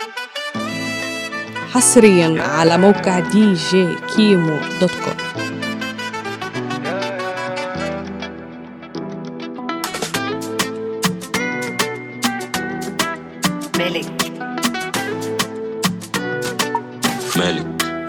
حصريا على موقع دي جي كيمو دوت كوم مالك مالك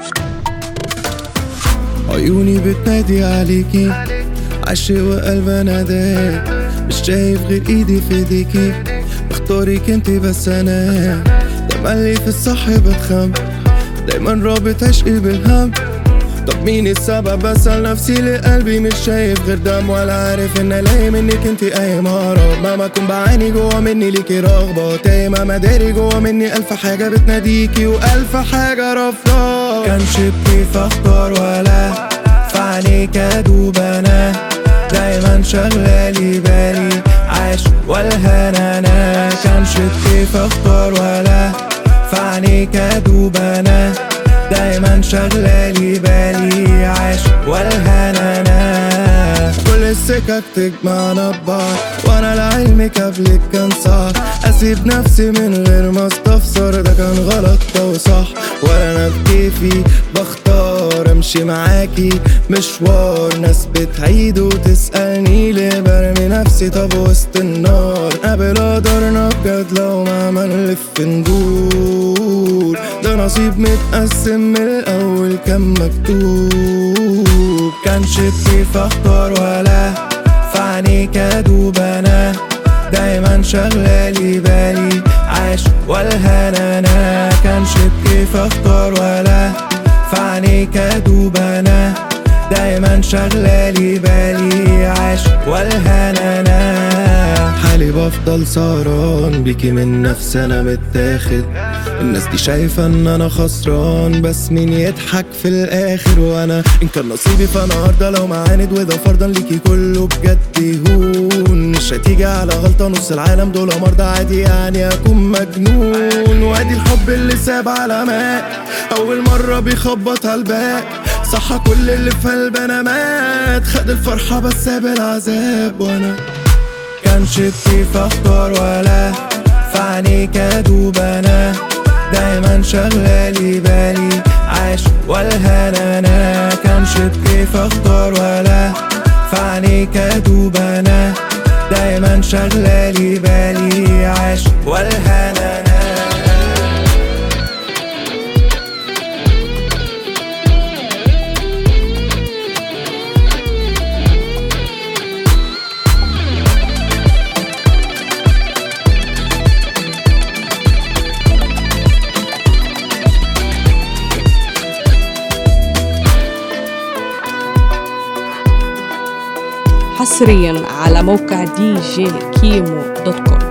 عيوني بتنادي عليكي عشي وقلب ناداك مش شايف غير ايدي في ايديكي بختارك انتي بس انا تملي في الصح بتخم دايما رابط عشقي بالهم طب مين السبب بسأل نفسي لقلبي مش شايف غير دم ولا عارف ان الاقي منك انتي اي مرض مهما اكون بعاني جوا مني ليكي رغبة تايه مهما داري جوا مني الف حاجة بتناديكي والف حاجة رافضة كان شبكي فاختار ولا في عينيك ادوب انا دايما شغلالي بالي عاش والهنا انا كان شبكي فاختار ولا في عينيك ادوب انا دايما شغلالي بالي عاش والهنا انا كل السكك تجمعنا ببعض وانا لعلمك قبلك كان صعب اسيب نفسي من غير ما استفسر ده كان غلط ده وصح ولا انا بكيفي بختار امشي معاكي مشوار ناس بتعيد وتسألني ليه برمي نفسي طب وسط النار قبل قدرنا بجد لو ما نلف ندور ده نصيب متقسم من الاول كان مكتوب كان شبكي فاختار ولا في عينيك ادوب انا دايما شغلالي بالي عاش والهنا انا كان شبكي فاختار ولا في عينيك ادوب انا دايما شغلالي بالي عاش والهنا انا حالي بفضل سهران بيكي من نفسي انا متاخد الناس دي شايفة ان انا خسران بس مين يضحك في الاخر وانا ان كان نصيبي فانا هرضى لو معاند وده فرضا ليكي كله بجد يهون مش هتيجي على غلطة نص العالم دول مرضى عادي يعني اكون مجنون وادي الحب اللي ساب علامات اول مرة بيخبط على الباب صح كل اللي في قلبي انا مات خد الفرحة بس ساب العذاب وانا كان شبكي فاختار ولا في عينيك ادوب انا دايما شغلالي بالي عاش والهنا انا كان شبكي فاختار ولا في عينيك ادوب انا دايما شغلالي بالي عاش والهنا انا حصريا على موقع دي جي كيمو دوت كوم